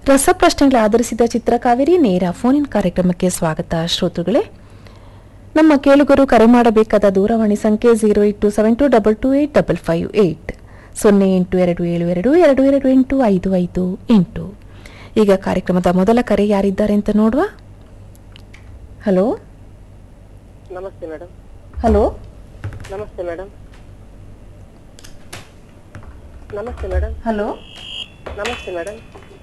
ರಸಪ್ರಶ್ನೆಗಳ ಆಧರಿಸಿದ ಚಿತ್ರಕಾವೇರಿ ನೇರ ಫೋನ್ ಕಾರ್ಯಕ್ರಮಕ್ಕೆ ಸ್ವಾಗತ ಶ್ರೋತೃಗಳೇ ನಮ್ಮ ಕೇಳುಗರು ಕರೆ ಮಾಡಬೇಕಾದ ದೂರವಾಣಿ ಸಂಖ್ಯೆ zero eight two seven two double two eight double five eight ಸೊನ್ನೆ ಎಂಟು ಎರಡು ಏಳು ಎರಡು ಎರಡು ಎರಡು ಎಂಟು ಐದು ಐದು ಎಂಟು ಈಗ ಕಾರ್ಯಕ್ರಮದ ಮೊದಲ ಕರೆ ಯಾರಿದ್ದಾರೆ ಅಂತ ನೋಡುವ ಹಲೋ ನಮಸ್ತೆ ಮೇಡಮ್ ಹಲೋ ನಮಸ್ತೆ ಮೇಡಮ್ ನಮಸ್ತೆ ಮೇಡಮ್ ಹಲೋ ನಮಸ್ತೆ ಮೇಡಮ್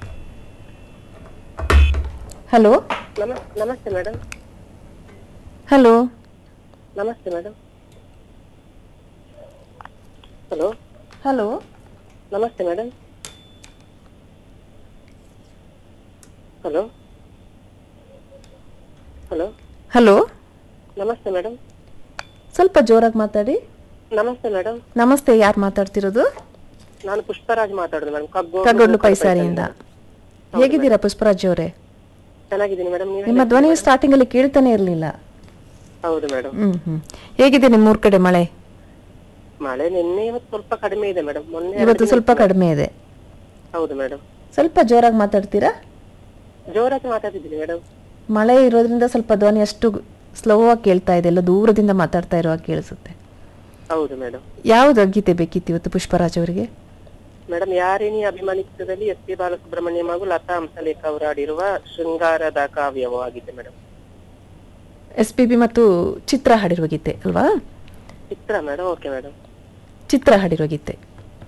ಹಲೋ ನಮ ನಮಸ್ತೆ ಮೇಡಮ್ ಹಲೋ ನಮಸ್ತೆ ಮೇಡಮ್ ಹಲೋ ಹಲೋ ನಮಸ್ತೆ ಮೇಡಮ್ ಹಲೋ ಹಲೋ ಹಲೋ ನಮಸ್ತೆ ಮೇಡಮ್ ಸ್ವಲ್ಪ ಜೋರಾಗಿ ಮಾತಾಡಿ ನಮಸ್ತೆ ಮೇಡಮ್ ನಮಸ್ತೆ ಯಾರು ಮಾತಾಡ್ತಿರೋದು ನಾನು ಪುಷ್ಪರಾಜ್ ಮಾತಾಡೋದು ಮೇಡಮ್ ಕಗ್ಗೋ ಕಗ್ಗೊಂಡು ಪೈಸಾರಿಯಿಂದ ಹೇಗಿದ್ದೀರಾ ಪುಷ್ಪರಾಜ್ ಅವರೇ ಚೆನ್ನಾಗಿದ್ದೀನಿ ಮೇಡಮ್ ನೀವು ನಿಮ್ಮ ಧ್ವನಿ ಸ್ಟಾರ್ಟಿಂಗ್ ಅಲ್ಲಿ ಕೇಳ್ತಾನೆ ಇರಲಿಲ್ಲ ಹೌದು ಮೇಡಮ್ ಹ್ಮ್ ಹ್ಮ್ ಹೇಗಿದೆ ನಿಮ್ಮೂರ್ ಕಡೆ ಮಳೆ ಮಳೆ ನಿನ್ನೆ ಇವತ್ತು ಸ್ವಲ್ಪ ಕಡಿಮೆ ಇದೆ ಮೇಡಮ್ ಮೊನ್ನೆ ಎರಡು ಇವತ್ತು ದಿನ ಸ್ವಲ್ಪ ಕಡಿಮೆ ಇದೆ ಹೌದು ಮೇಡಮ್ ಸ್ವಲ್ಪ ಜೋರಾಗಿ ಮಾತಾಡ್ತೀರಾ ಜೋರಾಗಿ ಮಾತಾಡ್ತಿದ್ದೀನಿ ಮೇಡಮ್ ಮಳೆ ಇರೋದ್ರಿಂದ ಸ್ವಲ್ಪ ಧ್ವನಿ ಅಷ್ಟು ಸ್ಲೋ ಆಗಿ ಕೇಳ್ತಾ ಇದೆ ಎಲ್ಲ ದೂರದಿಂದ ಮಾತಾಡ್ತಾ ಇರುವಾಗ ಕೇಳಿಸುತ್ತೆ ಹೌದು ಮೇಡಮ್ ಯಾವ್ದು ಗೀತೆ ಬೇಕಿತ್ತು ಇವತ್ತು ಪುಷ್ಪರಾಜ್ ಅವರಿಗೆ ಮೇಡಮ್ ಯಾರಿನಿ ಅಭಿಮಾನಿ ಚಿತ್ರದಲ್ಲಿ ಎಸ್ ಪಿ ಬಾಲಸುಬ್ರಹ್ಮಣ್ಯಂ ಹಾಗೂ ಲತಾ ಹಂಸಲೇಖ ಅವರು ಆಡಿರುವ ಶೃಂಗಾರದ ಕಾವ್ಯವೂ ಆಗಿದೆ ಮೇಡಮ್ ಎಸ್ ಪಿ ಬಿ ಮತ್ತು ಚಿತ್ರ ಹಾಡಿರುವ ಗೀತೆ ಅಲ್ವಾ Chitra madam okay madam Chitra ಹಾಡಿರುವ ಗೀತೆ